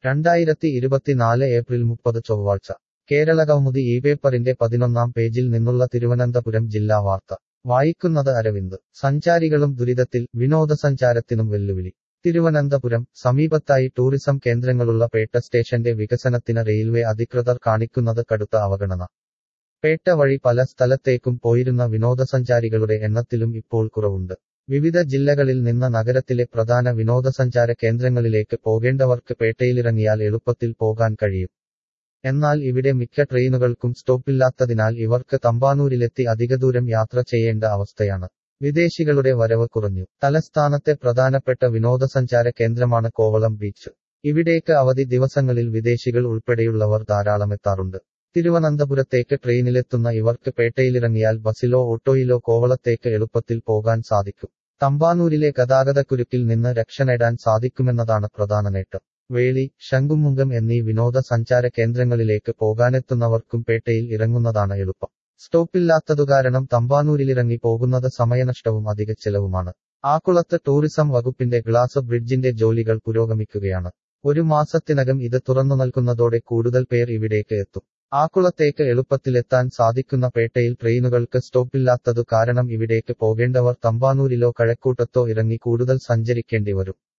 രണ്ടായിരത്തി ഇരുപത്തിനാല് ഏപ്രിൽ മുപ്പത് ചൊവ്വാഴ്ച കേരള കൗമുദി ഈ പേപ്പറിന്റെ പതിനൊന്നാം പേജിൽ നിന്നുള്ള തിരുവനന്തപുരം ജില്ലാ വാർത്ത വായിക്കുന്നത് അരവിന്ദ് സഞ്ചാരികളും ദുരിതത്തിൽ വിനോദസഞ്ചാരത്തിനും വെല്ലുവിളി തിരുവനന്തപുരം സമീപത്തായി ടൂറിസം കേന്ദ്രങ്ങളുള്ള പേട്ട സ്റ്റേഷന്റെ വികസനത്തിന് റെയിൽവേ അധികൃതർ കാണിക്കുന്നത് കടുത്ത അവഗണന പേട്ട വഴി പല സ്ഥലത്തേക്കും പോയിരുന്ന വിനോദസഞ്ചാരികളുടെ എണ്ണത്തിലും ഇപ്പോൾ കുറവുണ്ട് വിവിധ ജില്ലകളിൽ നിന്ന് നഗരത്തിലെ പ്രധാന വിനോദസഞ്ചാര കേന്ദ്രങ്ങളിലേക്ക് പോകേണ്ടവർക്ക് പേട്ടയിലിറങ്ങിയാൽ എളുപ്പത്തിൽ പോകാൻ കഴിയും എന്നാൽ ഇവിടെ മിക്ക ട്രെയിനുകൾക്കും സ്റ്റോപ്പില്ലാത്തതിനാൽ ഇവർക്ക് തമ്പാനൂരിലെത്തി അധികദൂരം യാത്ര ചെയ്യേണ്ട അവസ്ഥയാണ് വിദേശികളുടെ വരവ് കുറഞ്ഞു തലസ്ഥാനത്തെ പ്രധാനപ്പെട്ട വിനോദസഞ്ചാര കേന്ദ്രമാണ് കോവളം ബീച്ച് ഇവിടേക്ക് അവധി ദിവസങ്ങളിൽ വിദേശികൾ ഉൾപ്പെടെയുള്ളവർ ധാരാളമെത്താറുണ്ട് തിരുവനന്തപുരത്തേക്ക് ട്രെയിനിലെത്തുന്ന ഇവർക്ക് പേട്ടയിലിറങ്ങിയാൽ ബസിലോ ഓട്ടോയിലോ കോവളത്തേക്ക് എളുപ്പത്തിൽ പോകാൻ സാധിക്കും തമ്പാനൂരിലെ ഗതാഗതക്കുരുക്കിൽ നിന്ന് രക്ഷ നേടാൻ സാധിക്കുമെന്നതാണ് പ്രധാന നേട്ടം വേളി ശംഖുമുങ്കം എന്നീ വിനോദസഞ്ചാര കേന്ദ്രങ്ങളിലേക്ക് പോകാനെത്തുന്നവർക്കും പേട്ടയിൽ ഇറങ്ങുന്നതാണ് എളുപ്പം സ്റ്റോപ്പില്ലാത്തതുകാരണം തമ്പാനൂരിലിറങ്ങി പോകുന്നത് സമയനഷ്ടവും അധിക ചെലവുമാണ് ആക്കുളത്ത് ടൂറിസം വകുപ്പിന്റെ ഗ്ലാസ് ബ്രിഡ്ജിന്റെ ജോലികൾ പുരോഗമിക്കുകയാണ് ഒരു മാസത്തിനകം ഇത് തുറന്നു നൽകുന്നതോടെ കൂടുതൽ പേർ ഇവിടേക്ക് എത്തും ആക്കുളത്തേക്ക് എളുപ്പത്തിലെത്താൻ സാധിക്കുന്ന പേട്ടയിൽ ട്രെയിനുകൾക്ക് സ്റ്റോപ്പില്ലാത്തതു കാരണം ഇവിടേക്ക് പോകേണ്ടവർ തമ്പാനൂരിലോ കഴക്കൂട്ടത്തോ ഇറങ്ങി കൂടുതൽ സഞ്ചരിക്കേണ്ടി വരും